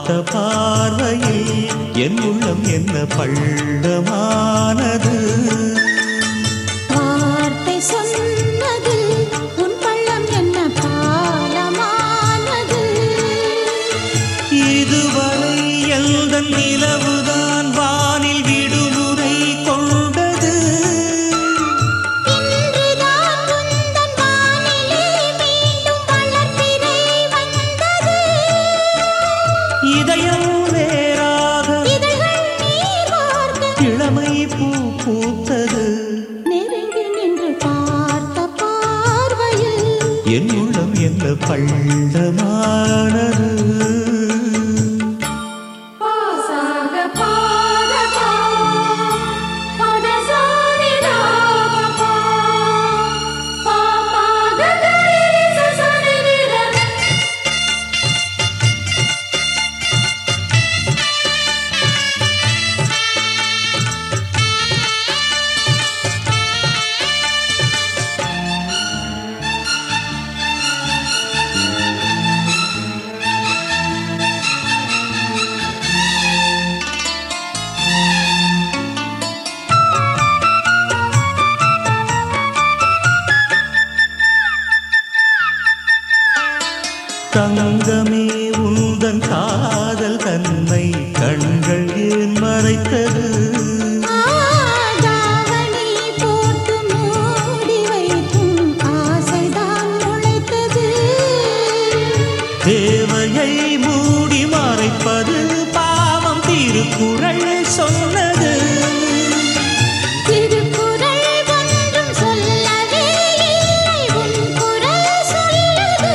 பார்த்த பார்வையில் என் உள்ளம் என்ன பள்ளமானது வார்த்தை சொன்னது உன் பள்ளம் என்ன பாலமானது இதுவரை எந்த நிலவுதான் வானில் விடுமுறை கொண்டது இன்றுதான் உந்தன் வானிலே மீண்டும் வளர்பிறை வந்தது இதயம் வேறாக இதழ்கள் நீர் வார்க்க இளமை பூ பூத்தது நெருங்கி நின்று பார்த்த பார்வையில் என் உள்ளம் என்ன பள்ளமானது பாசாக பாதகா பதசாரி ராகபா பாபாக கரிச சனிதிர தங்கமே உந்தன் காதல் தன்னை கண்கள் ஏன் மறைத்தது ஆதாவணி போட்டு மூடி வைக்கும் ஆசைதான் முளைத்தது தேவையை மூடி மறைப்பது பாவம் திருக்குறள் சொன்னது திருக்குறள் ஒன்றும் சொல்லவே இல்லை உன் குரல் சொல்லுது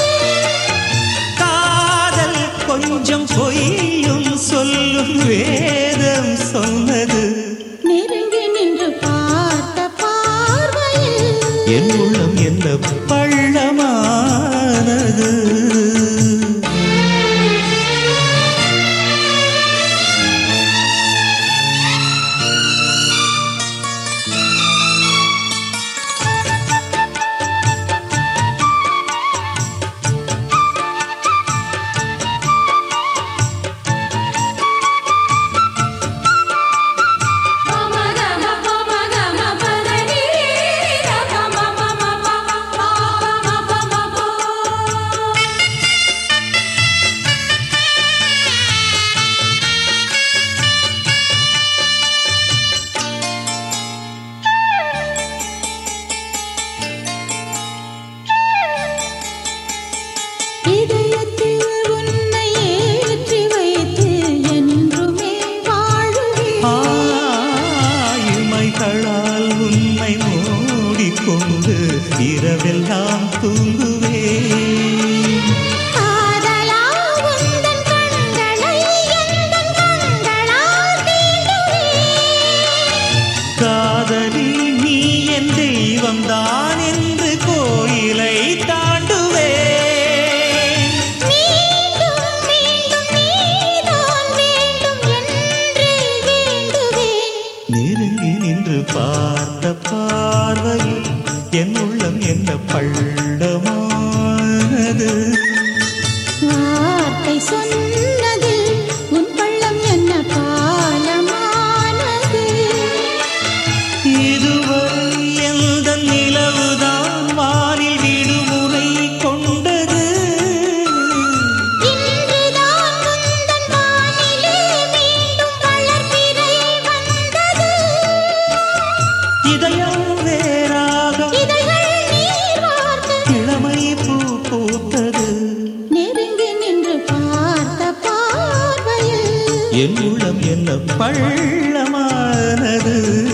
காதல் கொஞ்சம் பொய்யும் சொல்லும் வேதம் சொன்னது நெருங்கி நின்று பார்த்த பார்வையில் என் உள்ளம் என்ன பள்ளமானது இதயத்தில் உன்னை ஏற்றி வைத்து என்றுமே வாழுவேன் ஆயுமைகளால் உன்னை மூடிக்கொண்டு இரவெல்லாம் தூங்குவேன் காதலா உந்தன் கண்களை எந்தன் கண்களால் தீண்டுவேன் காதலி நீ என் தெய்வம்தான் என்று கோயிலை தாண்டுவேன் மீண்டும் மீண்டும் நீதான் வேண்டும் என்றே வேண்டுவேன் நெருங்கி நின்று பார்த்த பார்வையில் என் உள்ளம் என்ன பள்ளமானது வார்த்தை சொன்னது உன் பள்ளம் என்ன பாலமானது இதுவரை எந்த நிலவுதான் வானில் விடுமுறை கொண்டது இன்றுதான் உந்தன் வானிலே மீண்டும் வளர்பிறை வந்தது இதயம் வேறாக இதழ்கள் நீர் வார்க்க இளமை பூ பூத்தது நெருங்கி நின்று பார்த்த பார்வையில் என் உள்ளம் என்ன பள்ளமானது